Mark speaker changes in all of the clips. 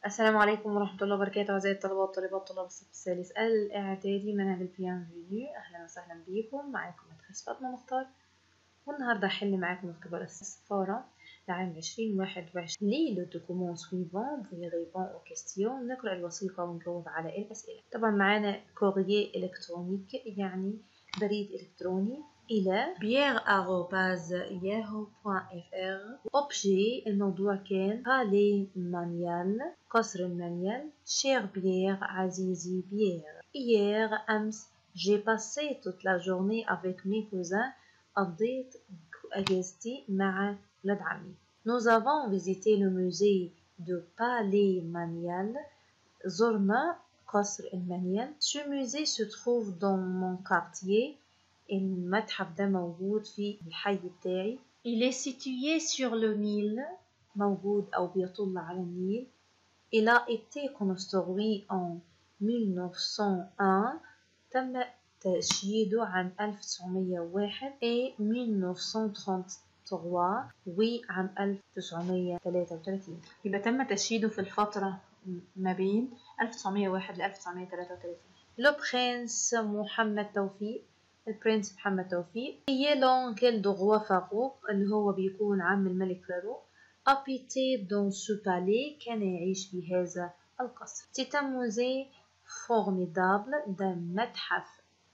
Speaker 1: السلام عليكم ورحمة الله وبركاته أعزائي الطلبة والطالبات طلاب الصف الثالث الإعدادي منهج البيانفينيو أهلا وسهلا بيكم معاكم مدرسة فاطمة مختار والنهاردة هحل معاكم اختبار السفارة لعام عشرين واحد وعشرين لي لو دوكومون سويفون في ريبون أو كيستيون نقرأ الوثيقة ونجاوب على الأسئلة طبعا معانا كوريي إلكترونيك يعني بريد إلكتروني إلى pierre@yahoo.fr objet الموضوع كان بالي مانيال قصر المانيال cher Pierre عزيزي بيير hier أمس j'ai passé toute la journée avec mes cousins قضيت أجازتي مع ولاد عمي nous avons visité le musée de Palais Manial زرنا قصر المانيال ce musée se trouve dans mon quartier المتحف ده موجود في الحي بتاعي il est situé sur le Nil موجود أو بيطل على النيل il a été construit en 1901 تم تشييده عن 1901 et 1933 وعام 1933 يبقى تم تشييده في الفترة ما بين 1901 ل 1933 لو برنس محمد توفيق البرنس محمد توفيق هي لونكل دو روا فاروق اللي هو بيكون عم الملك فاروق أبيتي دون سو بالي كان يعيش في هذا القصر سيت موزي فورميدابل ده متحف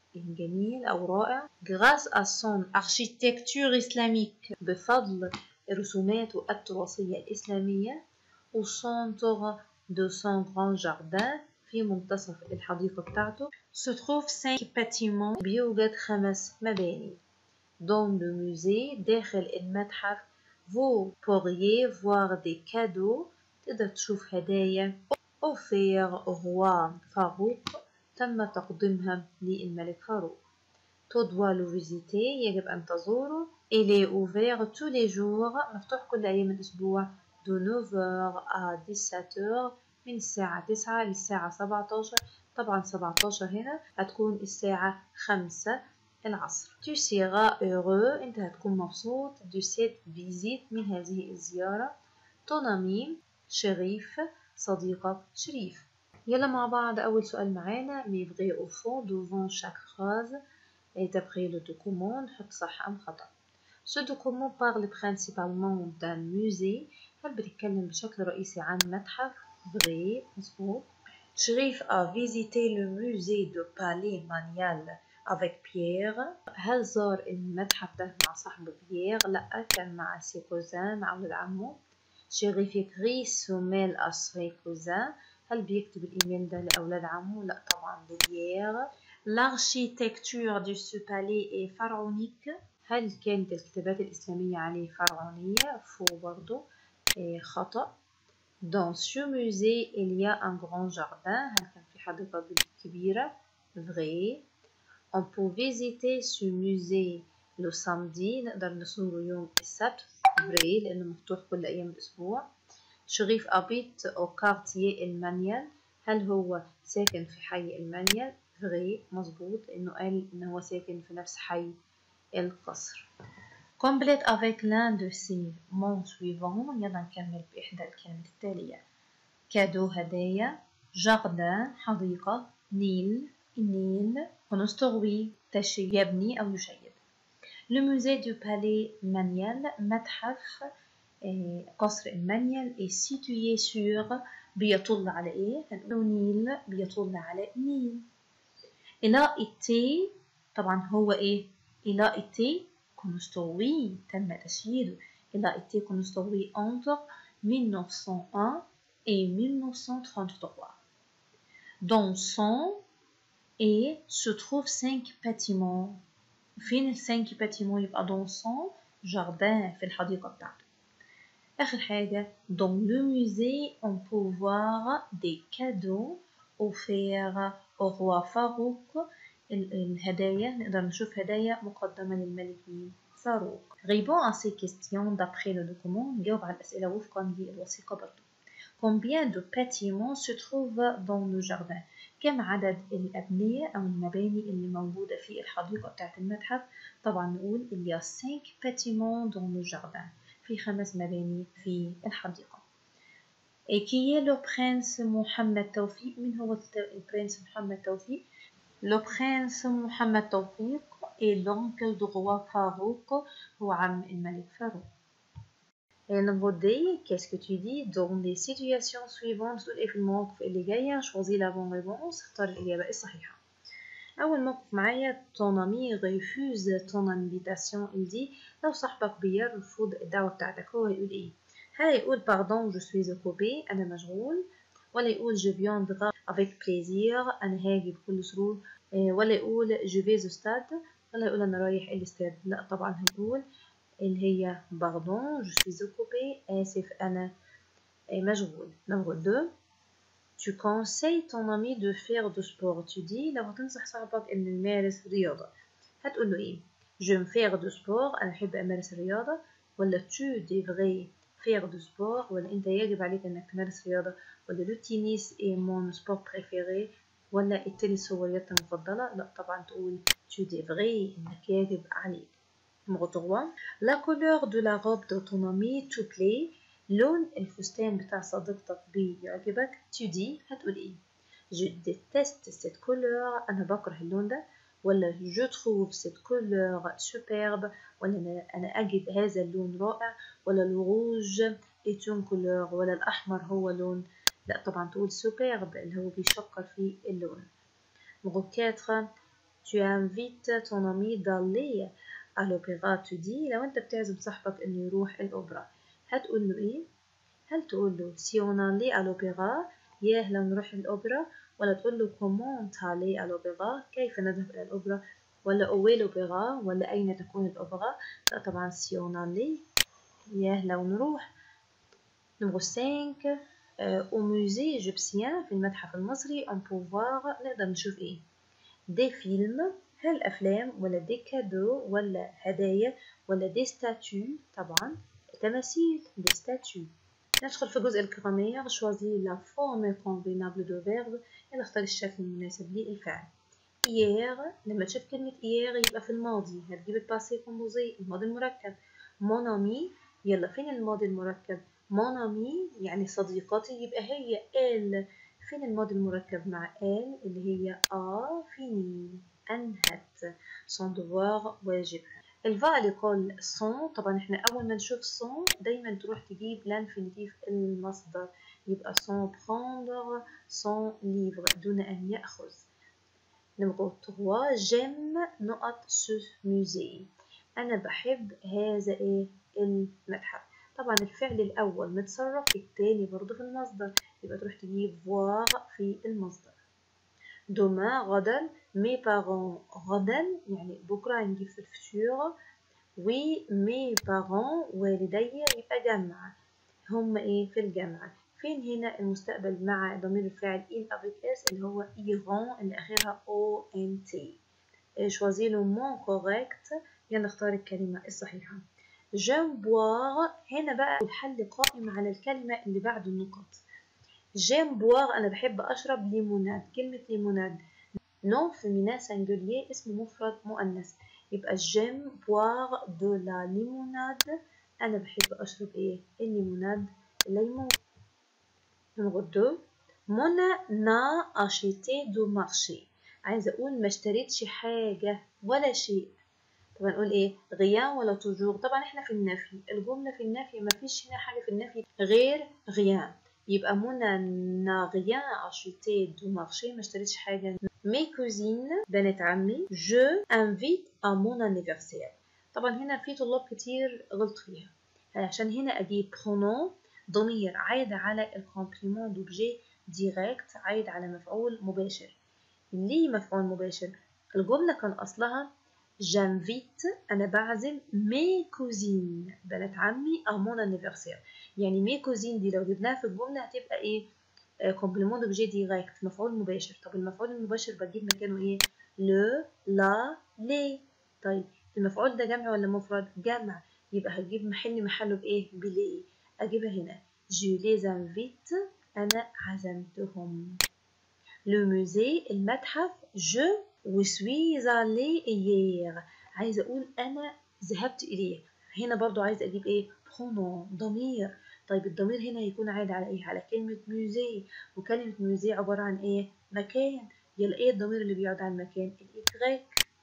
Speaker 1: جميل أو رائع grâce à son architecture islamique بفضل رسوماته التراثية الإسلامية au centre de son grand jardin في منتصف الحديقة بتاعته se trouve cinq bâtiments بيوجد خمس مباني dans le musée داخل المتحف vous pourriez voir des cadeaux تقدر تشوف هدايا offert au roi فاروق تم تقديمها للملك فاروق tu dois le visiter يجب أن تزوره il est ouvert tous les jours مفتوح كل أيام الأسبوع de 9h à 17h من الساعة 9 للساعة 17 طبعا 17 هنا هتكون الساعة 5 العصر tu seras heureux انت هتكون مبسوط de cette visite من هذه الزيارة ton ami شريف صديقك شريف يلا مع بعض أول سؤال معانا mais vrai au fond devant chaque phrase et d'après le document نحط صح أم خطأ ce document parle principalement d'un musée هل بتتكلم بشكل رئيسي عن متحف vrai مظبوط شريف a visité le musée de Palais Manial avec Pierre هل زار المتحف ده مع صاحبه بيير لا كان مع سي كوزان مع ولد عمه شريف يكري سوميل à ses cousins هل بيكتب الإيميل ده لأولاد عمه لا طبعا لبيير l'architecture de ce palais est pharaonique هل كانت الكتابات الإسلامية عليه فرعونية فو برضو إيه خطأ Dans ce musée, il y a un grand jardin. هل كان في حديقة كبيرة؟ Vrai. On peut visiter ce musée le samedi. نقدر نزوره يوم السبت. Vrai لأنه مفتوح كل أيام الأسبوع. شريف أبيت au quartier المانيال. هل هو ساكن في حي المانيال؟ Vrai مظبوط لأنه قال إن هو ساكن في نفس حي القصر. complète avec l'un de ces mots suivants يلا نكمل بإحدى الكلمات التالية كادو هدايا جاردان حديقة نيل النيل كونستروي تشي يبني أو يشيد لو musée du palais مانيال متحف قصر المانيال est situé sur بيطل على إيه؟ هنقول نيل بيطل على نيل il a été طبعا هو إيه؟ il a été construit تم تشييده il a été construit entre 1901 et 1933 dans son et se trouvent cinq bâtiments فين السانك باتيمون يبقى dans son jardin في الحديقة بتاعته آخر حاجة dans le musée on peut voir des cadeaux offerts au roi Farouk الهدايا نقدر نشوف هدايا مقدمة للملك مين فاروق Répond à ces questions d'après le document نجاوب على الأسئلة وفقا للوثيقة برضو Combien de bâtiments se trouvent dans le jardin كم عدد الأبنية أو المباني اللي موجودة في الحديقة بتاعة المتحف طبعا نقول il y a 5 bâtiments dans le jardin في خمس مباني في الحديقة Et qui est le prince Mohamed Tawfiq من هو البرنس محمد توفيق Le prince Mohamed Tawfiq est l'oncle du roi Farouk هو عم الملك فاروق Et numéro D, qu'est-ce que tu dis dans les situations suivantes تقول ايه في المواقف اللي جاية choisis la bonne réponse اختار الإجابة الصحيحة أول موقف معايا ton ami refuse ton invitation il dit لو صاحبك بيرفض الدعوة بتاعتك هو يقول ايه هل يقول pardon je suis occupé أنا مشغول ولا يقول je viendrai avec plaisir أنا هاجي بكل سرور ولا يقول je vais au stade ولا يقول أنا رايح الاستاد لا طبعا هيقول اللي هي pardon je suis occupé آسف أنا مشغول numéro 2 tu conseilles ton ami de faire du sport tu dis لو هتنصح صاحبك إنه يمارس رياضة هتقول له إيه je me faire du sport أنا أحب أمارس الرياضة ولا tu devrais faire du sport ولا أنت يجب عليك إنك تمارس رياضة ولا le tennis est mon sport préféré ولا التنس هو رياضتي المفضلة لا طبعا تقول tu devrais إنك يجب عليك numéro 3 la couleur de la robe de ton ami te plaît لون الفستان بتاع صديقتك بيعجبك tu dis هتقول ايه je déteste cette couleur أنا بكره اللون ده ولا je trouve cette couleur superbe ولا أنا أجد هذا اللون رائع ولا الروج est une couleur ولا الأحمر هو لون لا طبعا تقول superbe اللي هو بيشكر في اللون numéro 4 tu invites ton ami d'aller à l'opéra tu dis لو أنت بتعزم صاحبك إنه يروح الأوبرا هتقول له إيه؟ هل تقول له si on allait à l'opéra ياه لو نروح الأوبرا ولا تقول له comment aller à l'opéra كيف نذهب إلى الأوبرا ولا où est l'opéra ولا أين تكون الأوبرا لا طبعا si on allait ياه لو نروح نمرو 5 au musée égyptien في المتحف المصري on peut voir نقدر نشوف إيه des films هل أفلام ولا دي كادو ولا هدايا ولا دي ستاتيو طبعا تماثيل دي ستاتيو ندخل في جزء الجرامير شوازي لا فورم كونفينابل دو فيرب يلا اختار الشكل المناسب للفعل إيير لما تشوف كلمة إيير يبقى في الماضي هتجيب الباسي كومبوزي الماضي المركب مون أمي يلا فين الماضي المركب مون أمي يعني صديقتي يبقى هي ال فين الماضي المركب مع ال اللي هي آ فيني أنهت son devoir واجبها الفا اللي يقول son طبعا احنا أول ما نشوف son دايما تروح تجيب لانفينيتيف المصدر يبقى son prendre son livre دون أن يأخذ نمرو 3 j'aime نقط ce musée أنا بحب هذا إيه المتحف طبعا الفعل الأول متصرف التاني برضه في المصدر يبقى تروح تجيب voir في المصدر demain غدا mes parents غدا يعني بكرة هنجيب في الفيتور وي mes parents والدي يبقى جمع هم ايه في الجامعة فين هنا المستقبل مع ضمير الفاعل il avec s اللي هو iront اللي آخرها o n t choisis le mot correct يلا نختار الكلمة الصحيحة j'aime boire هنا بقى الحل قائم على الكلمة اللي بعد النقط j'aime boire أنا بحب أشرب ليموناد كلمة ليموناد نون فيمينا سانجولير اسم مفرد مؤنث يبقى j'aime boire de la limonade أنا بحب أشرب إيه الليموناد الليمون نمرو 2 منى نا acheté دو مارشي عايزة أقول ما اشتريتش حاجة ولا شيء طب نقول ايه غيان ولا توجور طبعا احنا في النفي الجملة في النفي ما فيش هنا حاجة في النفي غير غيان يبقى منى نا غيان acheté دو مارشي ما اشتريتش حاجة مي كوزين بنت عمي جو انفيت ا مون انيفرسير طبعا هنا في طلاب كتير غلط فيها عشان هنا اجيب برونون ضمير عايد على الكومبليمون دوبجي ديريكت عايد على مفعول مباشر ليه مفعول مباشر الجملة كان أصلها جانفيت أنا بعزم مي كوزين بنات عمي أ مون انيفرسير يعني مي كوزين دي لو جبناها في الجملة هتبقى إيه كومبليمون دوبجي ديريكت مفعول مباشر طب المفعول المباشر بجيب مكانه إيه لو لا لي طيب المفعول ده جمع ولا مفرد جمع يبقى هجيب محل محله بإيه بلي أجيبها هنا جو ليز انفيت أنا عزمتهم لو موزي المتحف جو وسوي زالي إيير عايزة أقول أنا ذهبت إليه هنا برضو عايزة أجيب إيه برونون ضمير طيب الضمير هنا هيكون عايد على ايه على كلمة موزي وكلمة موزي عبارة عن ايه مكان يلا ايه الضمير اللي بيعود على المكان الايكغيك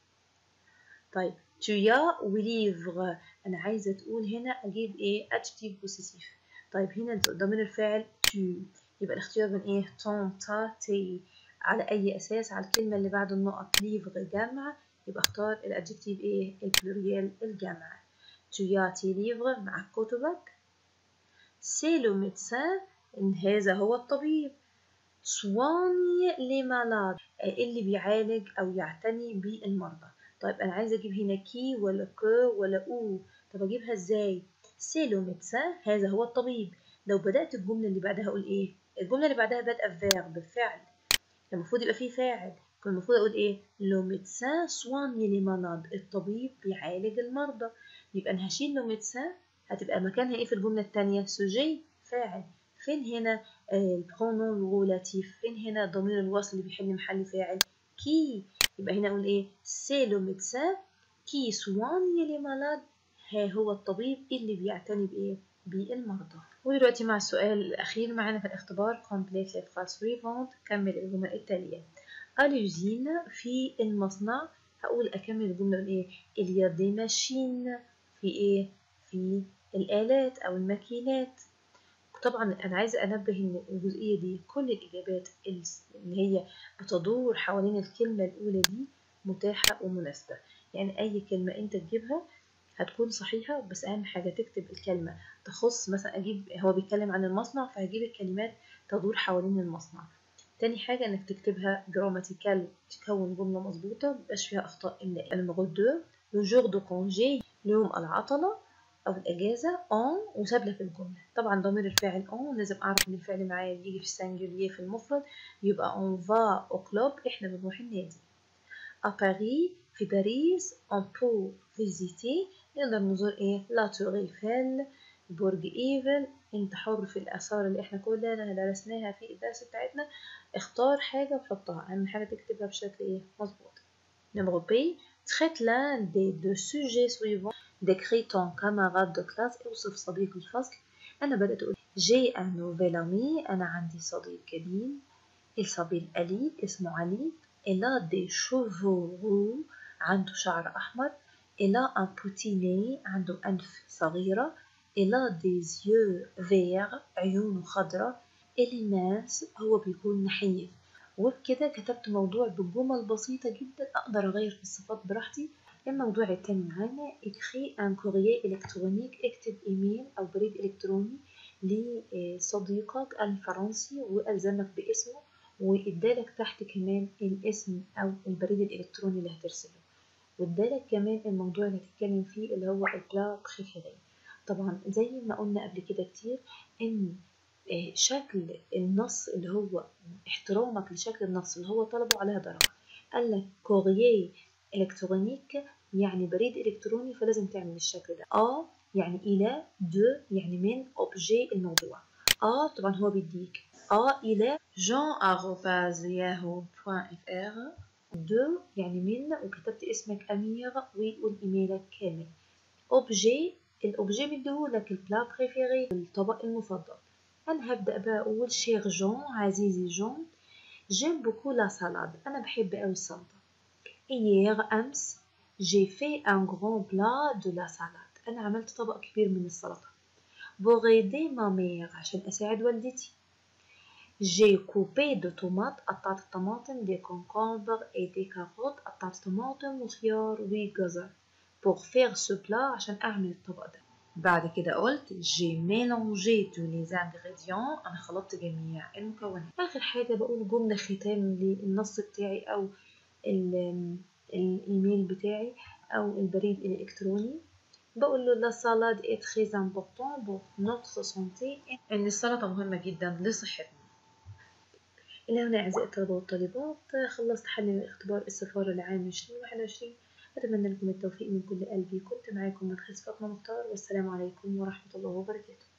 Speaker 1: طيب تيا وليفغ انا عايزه تقول هنا اجيب ايه adjective possessive طيب هنا ضمير الفاعل tu يبقى الاختيار بين ايه ton ta تي على اي اساس على الكلمه اللي بعد النقط ليفغ جمع يبقى اختار الادجكتيف ايه البلوريال الجمع tu as tes livres مع كتبك سي لو ميدسان هذا هو الطبيب soigne les malades اللي بيعالج او يعتني بالمرضى طيب انا عايزه اجيب هنا كي ولا كو ولا او طب اجيبها ازاي سي لو ميدسان هذا هو الطبيب لو بدات الجمله اللي بعدها اقول ايه الجمله اللي بعدها بادئه بفيرب بفعل المفروض يبقى فيه فاعل كان المفروض اقول ايه لو ميدسان سواني لي مالاد الطبيب بيعالج المرضى يبقى انا هشيل لو ميدسان هتبقى مكانها ايه في الجمله الثانيه سوجي فاعل فين هنا البرونون الغولاتيف فين هنا ضمير الوصل اللي بيحل محل فاعل كي يبقى هنا اقول ايه سي لو ميدسان كي سواني لي مالاد ها هو الطبيب اللي بيعتني بايه بالمرضى ودلوقتي مع السؤال الاخير معانا في الاختبار complete les phrases suivantes كمل الجمل التاليه اليوزين في المصنع هقول اكمل الجمله اقول ايه il y a des machines في ايه في الالات او الماكينات طبعا انا عايزه انبه ان الجزئيه دي كل الاجابات اللي هي بتدور حوالين الكلمه الاولى دي متاحه ومناسبه يعني اي كلمه انت تجيبها هتكون صحيحه بس اهم حاجه تكتب الكلمه تخص مثلا اجيب هو بيتكلم عن المصنع فهجيب الكلمات تدور حوالين المصنع تاني حاجة انك تكتبها جراماتيكال تكون جملة مظبوطة مبقاش فيها اخطاء املاء المغول دو لو جور دو كونجي يوم العطلة او الاجازة اون وساب لك الجملة طبعا ضمير الفاعل اون لازم اعرف ان الفعل معايا بيجي في السنجولير في المفرد يبقى اون فا او كلوب احنا بنروح النادي à Paris في باريس on peut visiter نقدر نزور ايه لا تور ايفل برج ايفل انت حر في الاثار اللي احنا كلنا درسناها في الدرس بتاعتنا اختار حاجة وحطها اهم حاجة تكتبها بشكل ايه مظبوط numéro B traite l'un des deux sujets suivants décrit ton camarade de classe اوصف صديق الفصل انا بدأت اقول j'ai un nouvel ami انا عندي صديق جديد il s'appelle علي اسمه علي il a des cheveux roux عنده شعر أحمر il a un petit nez عنده أنف صغيرة il a des yeux verts عيونه خضراء il est mince هو بيكون نحيف وبكده كتبت موضوع بجمل بسيطة جدا أقدر أغير في الصفات براحتي الموضوع التاني معانا اكري ان كوريي الكترونيك اكتب ايميل او بريد الكتروني لصديقك الفرنسي والزمك باسمه وادالك تحت كمان الاسم او البريد الالكتروني اللي هترسله وادالك كمان الموضوع اللي هتتكلم فيه اللي هو البلا بريفيري طبعا زي ما قلنا قبل كده كتير ان شكل النص اللي هو احترامك لشكل النص اللي هو طلبه عليها درجة قال لك كوريي الكترونيك يعني بريد الكتروني فلازم تعمل الشكل ده اه يعني الى دو يعني من اوبجي الموضوع اه طبعا هو بيديك اه الى jean@yahoo.fr دو يعني من وكتبت اسمك أمير والإيميلك كامل أوبجي الأوبجي بيديهولك البلا بريفيري الطبق المفضل أنا هبدأ بقى أقول شير جون عزيزي جون جيم بوكو لا سالاد أنا بحب أوي السلطة إيير أمس جي في أن غران بلا دو لا سالاد أنا عملت طبق كبير من السلطة بوغيدي ما مير عشان أساعد والدتي J'ai coupé de tomates قطعت الطماطم des concombres et des carottes قطعت طماطم وخيار وجزر pour faire ce plat عشان أعمل الطبق ده بعد كده قلت j'ai mélangé tous les ingrédients أنا خلطت جميع المكونات آخر حاجة بقول جملة ختام للنص بتاعي أو الإيميل بتاعي أو البريد الإلكتروني بقول له لا salade est très important pour notre santé إن السلطة مهمة جدا لصحتنا إلى هنا أعزائي الطلبة والطالبات خلصت حل الاختبار السفارة لعام 2021 أتمنى لكم التوفيق من كل قلبي كنت معاكم مدرسة فاطمة مختار والسلام عليكم ورحمة الله وبركاته